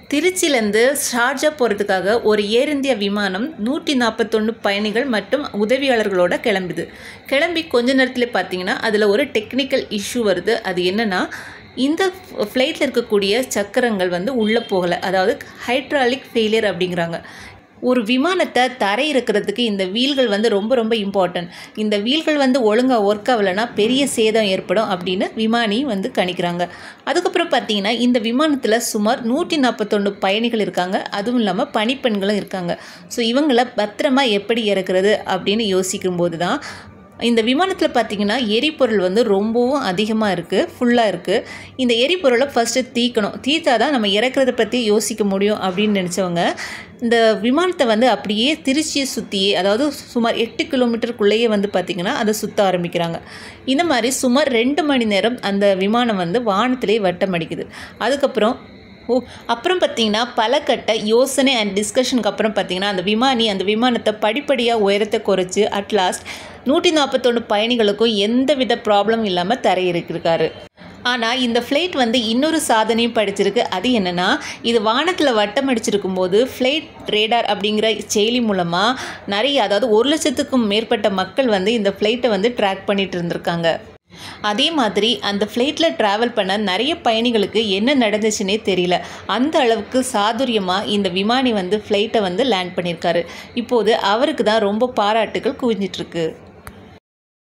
திருச்சியிலேருந்து ஷார்ஜா போகிறதுக்காக ஒரு ஏர் இந்தியா விமானம் நூற்றி நாற்பத்தொன்று பயணிகள் மற்றும் உதவியாளர்களோட கிளம்புது கிளம்பி கொஞ்ச நேரத்தில் பார்த்தீங்கன்னா அதில் ஒரு டெக்னிக்கல் இஷ்யூ வருது அது என்னென்னா இந்த ஃப்ளைட்டில் இருக்கக்கூடிய சக்கரங்கள் வந்து உள்ளே போகலை அதாவது ஹைட்ராலிக் ஃபெயிலியர் அப்படிங்கிறாங்க ஒரு விமானத்தை தரை இருக்கிறதுக்கு இந்த வீல்கள் வந்து ரொம்ப ரொம்ப இம்பார்ட்டன்ட் இந்த வீல்கள் வந்து ஒழுங்காக ஒர்க் ஆகலைன்னா பெரிய சேதம் ஏற்படும் அப்படின்னு விமானி வந்து கணிக்கிறாங்க அதுக்கப்புறம் பார்த்தீங்கன்னா இந்த விமானத்தில் சுமார் நூற்றி நாற்பத்தொன்று பயணிகள் இருக்காங்க அதுவும் இல்லாமல் பணிப்பெண்களும் இருக்காங்க ஸோ இவங்கள பத்திரமா எப்படி இறக்குறது அப்படின்னு யோசிக்கும் போது தான் இந்த விமானத்தில் பார்த்தீங்கன்னா எரிபொருள் வந்து ரொம்பவும் அதிகமாக இருக்குது ஃபுல்லாக இருக்குது இந்த எரிபொருளை ஃபஸ்ட்டு தீக்கணும் தீத்தா தான் நம்ம இறக்குறத பற்றி யோசிக்க முடியும் அப்படின்னு நினச்சவங்க இந்த விமானத்தை வந்து அப்படியே திருச்சியை சுற்றியே அதாவது சுமார் எட்டு கிலோமீட்டருக்குள்ளேயே வந்து பார்த்திங்கன்னா அதை சுற்ற ஆரம்பிக்கிறாங்க இந்த மாதிரி சுமார் ரெண்டு மணி நேரம் அந்த விமானம் வந்து வானத்திலே வட்டம் அடிக்குது அதுக்கப்புறம் ஓ அப்புறம் பார்த்தீங்கன்னா பல கட்ட யோசனை அண்ட் டிஸ்கஷனுக்கு அப்புறம் பார்த்தீங்கன்னா அந்த விமானி அந்த விமானத்தை படிப்படியாக உயரத்தை குறைச்சி அட்லாஸ்ட் நூற்றி நாற்பத்தொன்று பயணிகளுக்கும் எந்த வித ப்ராப்ளம் இல்லாமல் தரையிறக்கிருக்காரு ஆனால் இந்த ஃப்ளைட் வந்து இன்னொரு சாதனையும் படிச்சிருக்கு அது என்னென்னா இது வானத்தில் வட்டம் அடிச்சிருக்கும் போது ஃப்ளைட் ரேடார் அப்படிங்கிற செயலி மூலமாக நிறைய அதாவது ஒரு லட்சத்துக்கும் மேற்பட்ட மக்கள் வந்து இந்த ஃப்ளைட்டை வந்து ட்ராக் பண்ணிட்டு இருந்திருக்காங்க அதே மாதிரி அந்த ஃப்ளைட்டில் ட்ராவல் பண்ண நிறைய பயணிகளுக்கு என்ன நடந்துச்சுன்னே தெரியல அந்த அளவுக்கு சாதுரியமாக இந்த விமானி வந்து ஃப்ளைட்டை வந்து லேண்ட் பண்ணியிருக்காரு இப்போது அவருக்கு தான் ரொம்ப பாராட்டுகள் குவிஞ்சிட்ருக்கு